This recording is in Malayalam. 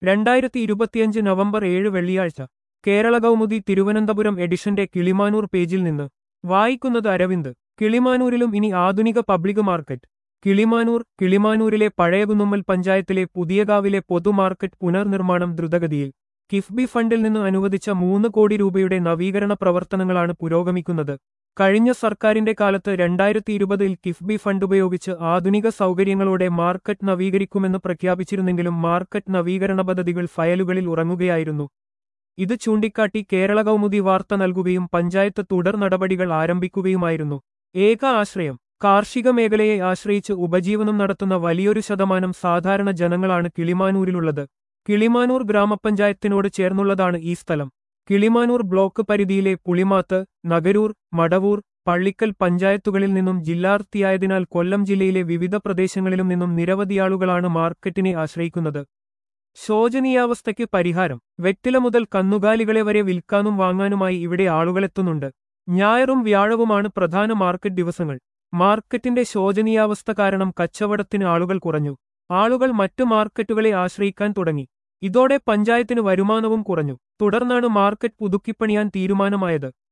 രണ്ടായിരത്തി ഇരുപത്തിയഞ്ച് നവംബർ ഏഴ് വെള്ളിയാഴ്ച കേരള കൗമുദി തിരുവനന്തപുരം എഡിഷന്റെ കിളിമാനൂർ പേജിൽ നിന്ന് വായിക്കുന്നത് അരവിന്ദ് കിളിമാനൂരിലും ഇനി ആധുനിക പബ്ലിക് മാർക്കറ്റ് കിളിമാനൂർ കിളിമാനൂരിലെ പഴയകുന്നുമ്മൽ പഞ്ചായത്തിലെ പുതിയകാവിലെ പൊതുമാർക്കറ്റ് പുനർനിർമ്മാണം ദ്രുതഗതിയിൽ കിഫ്ബി ഫണ്ടിൽ നിന്ന് അനുവദിച്ച മൂന്ന് കോടി രൂപയുടെ നവീകരണ പ്രവർത്തനങ്ങളാണ് പുരോഗമിക്കുന്നത് കഴിഞ്ഞ സർക്കാരിന്റെ കാലത്ത് രണ്ടായിരത്തി ഇരുപതിൽ കിഫ്ബി ഫണ്ട് ഉപയോഗിച്ച് ആധുനിക സൗകര്യങ്ങളോടെ മാർക്കറ്റ് നവീകരിക്കുമെന്ന് പ്രഖ്യാപിച്ചിരുന്നെങ്കിലും മാർക്കറ്റ് നവീകരണ പദ്ധതികൾ ഫയലുകളിൽ ഉറങ്ങുകയായിരുന്നു ഇത് ചൂണ്ടിക്കാട്ടി കേരള കൗമുദി വാർത്ത നൽകുകയും പഞ്ചായത്ത് തുടർ നടപടികൾ ആരംഭിക്കുകയുമായിരുന്നു ഏക ആശ്രയം കാർഷിക മേഖലയെ ആശ്രയിച്ച് ഉപജീവനം നടത്തുന്ന വലിയൊരു ശതമാനം സാധാരണ ജനങ്ങളാണ് കിളിമാനൂരിലുള്ളത് കിളിമാനൂർ ഗ്രാമപഞ്ചായത്തിനോട് ചേർന്നുള്ളതാണ് ഈ സ്ഥലം കിളിമാനൂർ ബ്ലോക്ക് പരിധിയിലെ പുളിമാത്ത് നഗരൂർ മടവൂർ പള്ളിക്കൽ പഞ്ചായത്തുകളിൽ നിന്നും ജില്ലാർത്തിയായതിനാൽ കൊല്ലം ജില്ലയിലെ വിവിധ പ്രദേശങ്ങളിലും നിന്നും നിരവധിയാളുകളാണ് മാർക്കറ്റിനെ ആശ്രയിക്കുന്നത് ശോചനീയാവസ്ഥയ്ക്ക് പരിഹാരം വെറ്റില മുതൽ കന്നുകാലികളെ വരെ വിൽക്കാനും വാങ്ങാനുമായി ഇവിടെ ആളുകളെത്തുന്നുണ്ട് ഞായറും വ്യാഴവുമാണ് പ്രധാന മാർക്കറ്റ് ദിവസങ്ങൾ മാർക്കറ്റിന്റെ ശോചനീയാവസ്ഥ കാരണം കച്ചവടത്തിന് ആളുകൾ കുറഞ്ഞു ആളുകൾ മറ്റു മാർക്കറ്റുകളെ ആശ്രയിക്കാൻ തുടങ്ങി ഇതോടെ പഞ്ചായത്തിന് വരുമാനവും കുറഞ്ഞു തുടർന്നാണ് മാർക്കറ്റ് പുതുക്കിപ്പണിയാൻ തീരുമാനമായത്